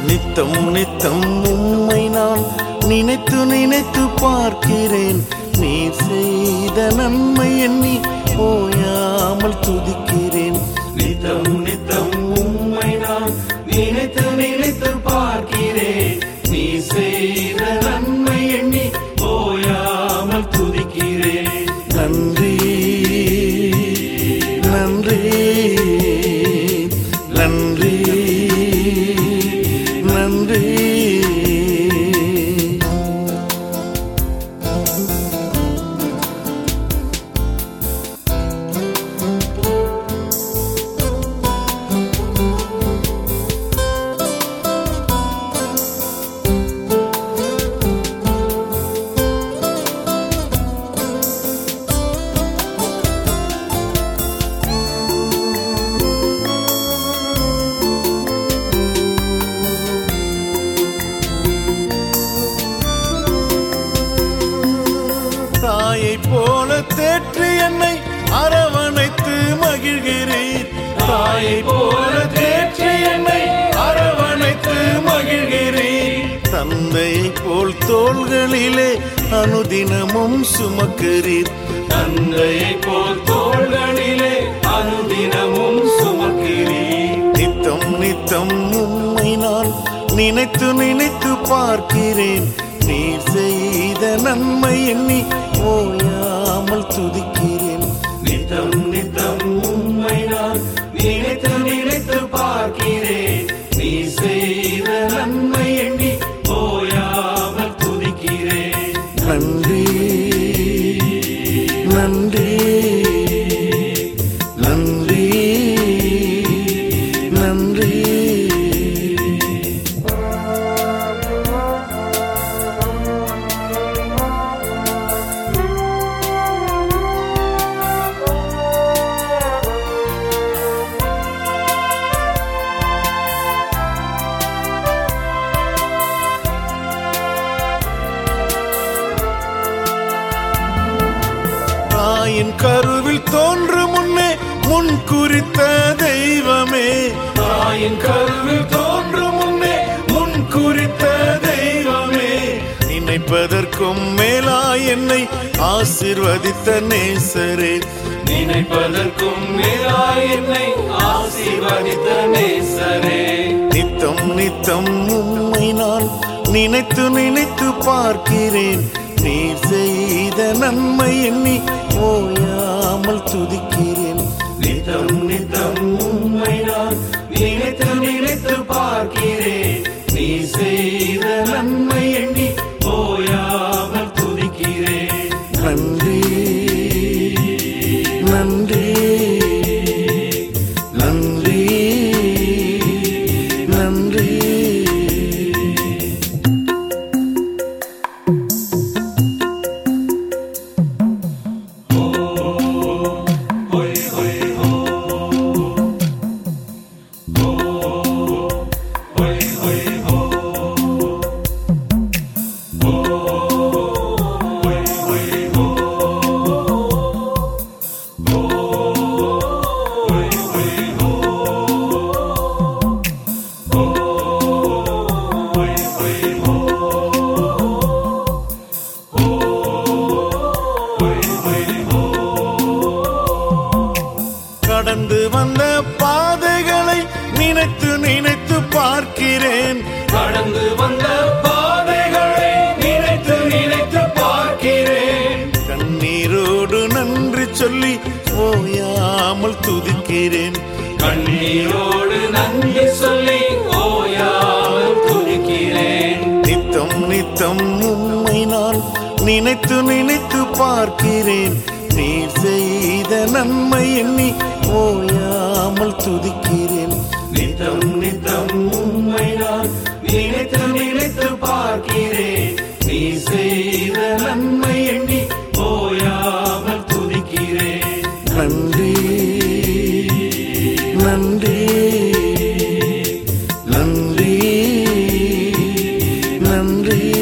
நித்தம் நித்தம் உம்மை நான் நினைத்து நினைத்து பார்க்கிறேன் நீ செய்த நன்மை எண்ணி ஓயாமல் துதிக்கிறேன் நித்தம் நித்தம் உம்மை நான் நினைத்து நினைத்து பார்க்கிறேன் நீ செய்த நன்மை எண்ணி ஓயாமல் துதிக்கிறேன் நன்றி நன்றி நன்றி நன்றி தாயை போல தேற்று என்னை அரவணைத்து மகிழ்கிறேன் தாயை போல தேற்று என்னை அரவணைத்து மகிழ்கிறேன் தந்தையை போல் தோள்களிலே அனுதினமும் சுமக்கிறீர் தந்தையை போல் தோள்களிலே அனுதினமும் சுமக்கிறீர் நித்தம் நித்தம் உம்மை நான் நினைத்து நினைத்து பார்க்கிறேன் நீ செய்த நன்மை எண்ணி ஓயாமல் துதிக்கிறேன் நித்தம் நித்தம் உம்மை நான் நினைத்து நினைத்து பார்க்கிறேன் நீ செய்த நன்மை எண்ணி ஓயாமல் துதிக்கிறேன் நன்றி நன்றி நன்றி நன்றி தாயின் கருவில் தோன்று முன்னே முன் குறித்த தெய்வமே தாயின் கருவில் தோன்று முன்னே முன் குறித்த தெய்வமே நினைப்பதற்கும் மேலா என்னை ஆசிர்வதித்த நேசரே நினைப்பதற்கும் மேலா என்னை ஆசீர்வதித்த நேசரே நித்தம் நித்தம் உம்மை நான் நினைத்து நினைத்து பார்க்கிறேன் நீ செய்த நன்மை எண்ணி ஓயாமல் துதிக்கிறேன் நித்தம் நித்தம் உம்மை நான் நினைத்து நினைத்து பார்க்கிறேன் நீ செய்த நன்மை எண்ணி ஓயாமல் துதிக்கிறேன் நன்றி நன்றி நன்றி நன்றி கடந்து வந்த பாதைகளை நினைத்து நினைத்து பார்க்கிறேன் கடந்து வந்த பாதைகளை நினைத்து நினைத்து பார்க்கிறேன் கண்ணீரோடு நன்றி சொல்லி ஓயாமல் துதிக்கிறேன் கண்ணீரோடு நன்றி சொல்லி ஓயாமல் துதிக்கிறேன் நித்தம் நித்தம் உம்மை நான் நினைத்து நினைத்து பார்க்கிறேன் நீ செய்த நன்மை எண்ணி ஓயாமல் துதிக்கிறேன் நித்தம் நித்தம் உம்மை நான் நினைத்து நினைத்து பார்க்கிறேன் நீ செய்த நன்மை எண்ணி ஓயாமல் துதிக்கிறேன் நன்றி நன்றி நன்றி நன்றி